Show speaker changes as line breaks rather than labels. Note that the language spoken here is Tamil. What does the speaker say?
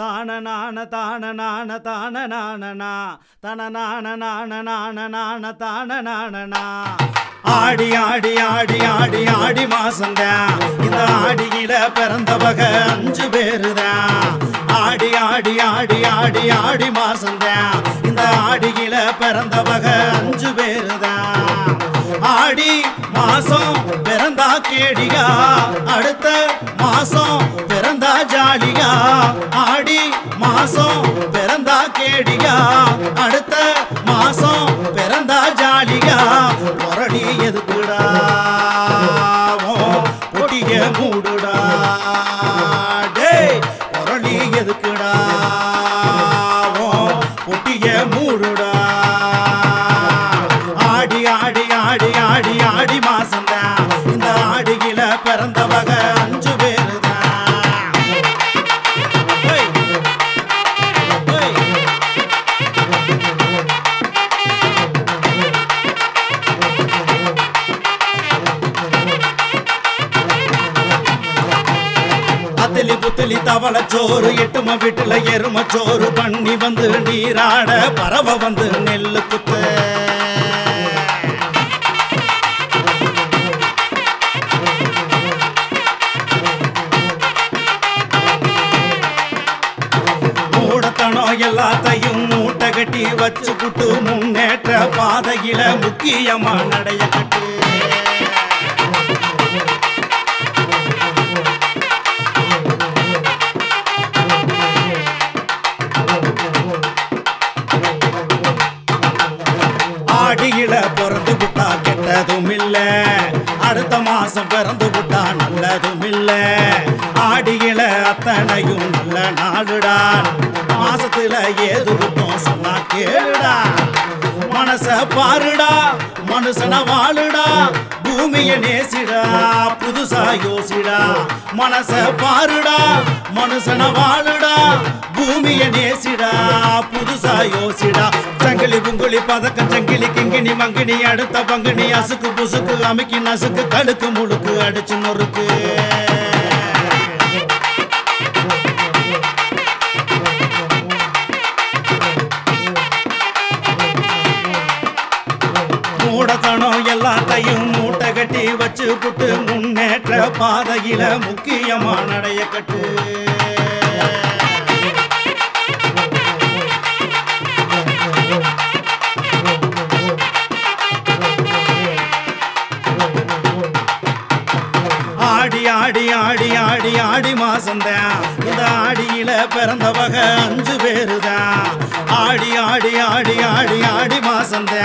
தான நான தான நான தான நானனா தன நான நான நான நான தான நானனா ஆடி ஆடி ஆடி ஆடி ஆடி மாசந்தான் இந்த ஆடியில பிறந்தவக அஞ்சு பேருதான் ஆடி ஆடி ஆடி ஆடி ஆடி மாசந்தான் இந்த ஆடியில பிறந்தவக அஞ்சு பேருதான் ஆடி மாசம் பிறந்தா கேடியா அடுத்த மாசம் பிறந்தா ஜாலியா ஆடி மாசம் பிறந்தா கேடியா அடுத்த மாசம் பிறந்தா ஜாலியா முரளி எதுக்குடா உன் பொட்டிய மூடுடா டேய் முரளி எதுக்குடா உன் பொட்டிய மூடுடா ஆடி ஆடி ஆடி ஆடி ஆடி மாசம்தான் இந்த ஆடியில பிறந்தவக அஞ்சு பேருதான் ஹேய். ஹேய். அத்திலி புத்திலி தவள சோறு எட்டும வீட்டுல எரும சோறு பண்ணி வந்து நீராட பறவை வந்து நெல்லு குத்த மூடத்தனம் எல்லாத்தையும் மூட்டை கட்டி வச்சு புட்டு முன்னேற்ற பாதையில முக்கியமா நடைய கட்டு ஆடியில பிறந்து விட்டா கெட்டதும் இல்ல அடுத்த மாசம் பிறந்து விட்டா நல்லதும் இல்ல ஆடியில அத்தனையும் நல்ல நாடுடா மாசத்துல ஏது விட்டோம் சொன்னா கேளுடா மனச பாருடா மனுஷன வாழுடா பூமிய நேசிடா புதுசா யோசிடா மனச பாருடா மனுஷன வாழுடா பூமிய நேசிடா புதுசா யோசிடா சங்கிலி புங்குலி பதக்கம் சங்கிலி கிங்கினி மங்கினி அடுத்த பங்குனி அசுக்கு புசுக்கு அமுக்கி நசுக்கு கடுக்கு முழுக்கு அடிச்சு நொறுக்கு மூடத்தனம் எல்லாத்தையும் மூட்டை கட்டி வச்சு புட்டு முன்னேற்ற பாதையில முக்கியமா நடைய கட்டு ஆடி ஆடி ஆடி ஆடி ஆடி மாசம்தான் இந்த ஆடியில பிறந்தவக அஞ்சு பேருதான் ஆடி ஆடி ஆடி ஆடி ஆடி மாசம்தான்